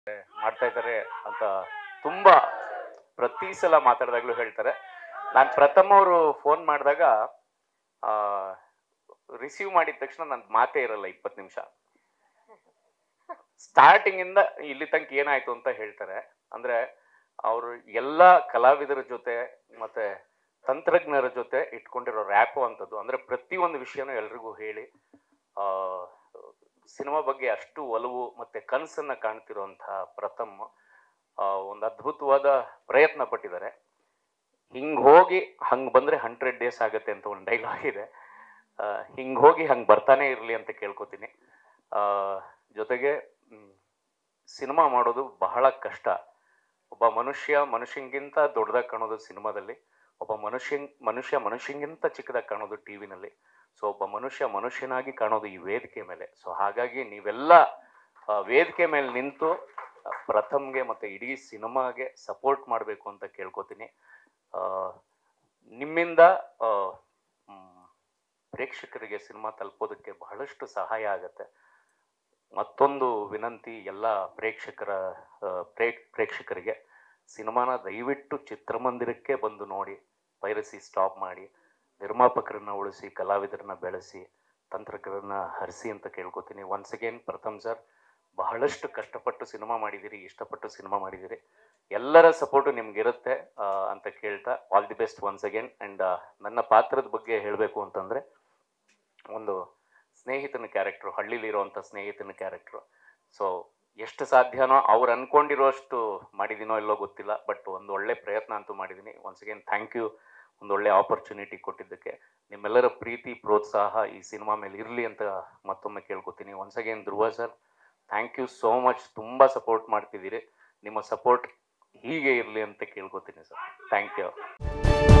ಮಾಡ್ತಾ ಇದ್ದಾರೆ ಅಂತ ತುಂಬಾ ಪ್ರತಿ ಸಲ ಮಾತಾಡಿದಾಗ್ಲೂ ಹೇಳ್ತಾರೆ ನಾನು ಪ್ರಥಮ ಅವರು ಫೋನ್ ಮಾಡಿದಾಗ ರಿಸೀವ್ ಮಾಡಿದ ತಕ್ಷಣ ನನ್ನ ಮಾತೇ ಇರಲ್ಲ ಇಪ್ಪತ್ತು ನಿಮಿಷ ಸ್ಟಾರ್ಟಿಂಗ್ ಇಂದ ಇಲ್ಲಿ ತನಕ ಏನಾಯ್ತು ಅಂತ ಹೇಳ್ತಾರೆ ಅಂದ್ರೆ ಅವರು ಎಲ್ಲ ಕಲಾವಿದರ ಜೊತೆ ಮತ್ತೆ ತಂತ್ರಜ್ಞರ ಜೊತೆ ಇಟ್ಕೊಂಡಿರೋ ರ್ಯಾಪು ಅಂತದ್ದು ಅಂದ್ರೆ ಪ್ರತಿಯೊಂದು ವಿಷಯನೂ ಎಲ್ರಿಗೂ ಹೇಳಿ ಆ ಸಿನಿಮಾ ಬಗ್ಗೆ ಅಷ್ಟು ಒಲವು ಮತ್ತೆ ಕನಸನ್ನ ಕಾಣ್ತಿರುವಂತಹ ಪ್ರಥಮ್ ಆ, ಒಂದು ಅದ್ಭುತವಾದ ಪ್ರಯತ್ನ ಪಟ್ಟಿದ್ದಾರೆ ಹಿಂಗ್ ಹೋಗಿ ಹಂಗ್ ಬಂದ್ರೆ ಹಂಡ್ರೆಡ್ ಡೇಸ್ ಆಗತ್ತೆ ಅಂತ ಒಂದು ಡೈಲಾಗ್ ಇದೆ ಆ, ಹಿಂಗ್ ಹೋಗಿ ಹಂಗ್ ಬರ್ತಾನೆ ಇರ್ಲಿ ಅಂತ ಕೇಳ್ಕೊತೀನಿ ಆ, ಜೊತೆಗೆ ಸಿನಿಮಾ ಮಾಡೋದು ಬಹಳ ಕಷ್ಟ ಒಬ್ಬ ಮನುಷ್ಯ ಮನುಷ್ಯಂಗಿಂತ ದೊಡ್ಡದಾಗಿ ಕಾಣೋದು ಸಿನಿಮಾದಲ್ಲಿ ಒಬ್ಬ ಮನುಷ್ಯ ಮನುಷ್ಯ ಮನುಷ್ಯಂಗಿಂತ ಚಿಕ್ಕದಾಗಿ ಕಾಣೋದು ಟಿವಿನಲ್ಲಿ ಸೊ ಒಬ್ಬ ಮನುಷ್ಯ ಮನುಷ್ಯನಾಗಿ ಕಾಣೋದು ಈ ವೇದಿಕೆ ಮೇಲೆ ಸೊ ಹಾಗಾಗಿ ನೀವೆಲ್ಲ ಆ, ವೇದಿಕೆ ಮೇಲೆ ನಿಂತು ಆ, ಪ್ರಥಮ್ಗೆ ಮತ್ತೆ ಇಡೀ ಸಿನಿಮಾಗೆ ಸಪೋರ್ಟ್ ಮಾಡಬೇಕು ಅಂತ ಕೇಳ್ಕೊತೀನಿ ಆ, ನಿಮ್ಮಿಂದ ಆ, ಮ್, ಪ್ರೇಕ್ಷಕರಿಗೆ ಸಿನಿಮಾ ತಲುಪೋದಕ್ಕೆ ಬಹಳಷ್ಟು ಸಹಾಯ ಆಗತ್ತೆ ಮತ್ತೊಂದು ವಿನಂತಿ ಎಲ್ಲ ಪ್ರೇಕ್ಷಕರ ಆ, ಪ್ರೇ- ಪ್ರೇಕ್ಷಕರಿಗೆ ಸಿನಿಮಾನ ದಯವಿಟ್ಟು ಚಿತ್ರಮಂದಿರಕ್ಕೆ ಬಂದು ನೋಡಿ ಪೈರಸಿ ಸ್ಟಾಪ್ ಮಾಡಿ ನಿರ್ಮಾಪಕರನ್ನ ಉಳಿಸಿ ಕಲಾವಿದರನ್ನ ಬೆಳೆಸಿ ತಂತ್ರಜ್ಞರನ್ನ ಹರಿಸಿ ಅಂತ ಕೇಳ್ಕೊತೀನಿ ಒನ್ಸ್ ಅಗೇನ್ ಪ್ರಥಮ್ ಸರ್ ಬಹಳಷ್ಟು ಕಷ್ಟಪಟ್ಟು ಸಿನಿಮಾ ಮಾಡಿದ್ದೀರಿ ಇಷ್ಟಪಟ್ಟು ಸಿನಿಮಾ ಮಾಡಿದ್ದೀರಿ ಎಲ್ಲರ ಸಪೋರ್ಟು ನಿಮ್ಗಿರುತ್ತೆ ಆ, ಅಂತ ಕೇಳ್ತಾ all the best once again and ನನ್ನ ಪಾತ್ರದ ಬಗ್ಗೆ ಹೇಳಬೇಕು ಅಂತಂದರೆ ಒಂದು ಸ್ನೇಹಿತನ ಕ್ಯಾರೆಕ್ಟ್ರು ಹಳ್ಳಿಲಿರುವಂಥ ಸ್ನೇಹಿತನ ಕ್ಯಾರೆಕ್ಟ್ರು ಸೊ ಎಷ್ಟು ಸಾಧ್ಯನೋ ಅವ್ರು ಅನ್ಕೊಂಡಿರೋಷ್ಟು ಮಾಡಿದ್ದೀನೋ ಇಲ್ಲೋ ಗೊತ್ತಿಲ್ಲ ಬಟ್ ಒಂದು ಒಳ್ಳೆ ಪ್ರಯತ್ನ ಅಂತೂ ಮಾಡಿದ್ದೀನಿ ಒನ್ಸ್ ಅಗೇನ್ ಥ್ಯಾಂಕ್ ಯು ಒಂದು ಒಳ್ಳೆ ಆಪರ್ಚುನಿಟಿ ಕೊಟ್ಟಿದ್ದಕ್ಕೆ ನಿಮ್ಮೆಲ್ಲರ ಪ್ರೀತಿ ಪ್ರೋತ್ಸಾಹ ಈ ಸಿನಿಮಾ ಮೇಲೆ ಇರಲಿ ಅಂತ ಮತ್ತೊಮ್ಮೆ ಕೇಳ್ಕೊತೀನಿ once again Dhruva sir thank you so much ತುಂಬ ಸಪೋರ್ಟ್ ಮಾಡ್ತಿದ್ದೀರಿ ನಿಮ್ಮ ಸಪೋರ್ಟ್ ಹೀಗೆ ಇರಲಿ ಅಂತ ಕೇಳ್ಕೊತೀನಿ ಸರ್ ಥ್ಯಾಂಕ್ ಯು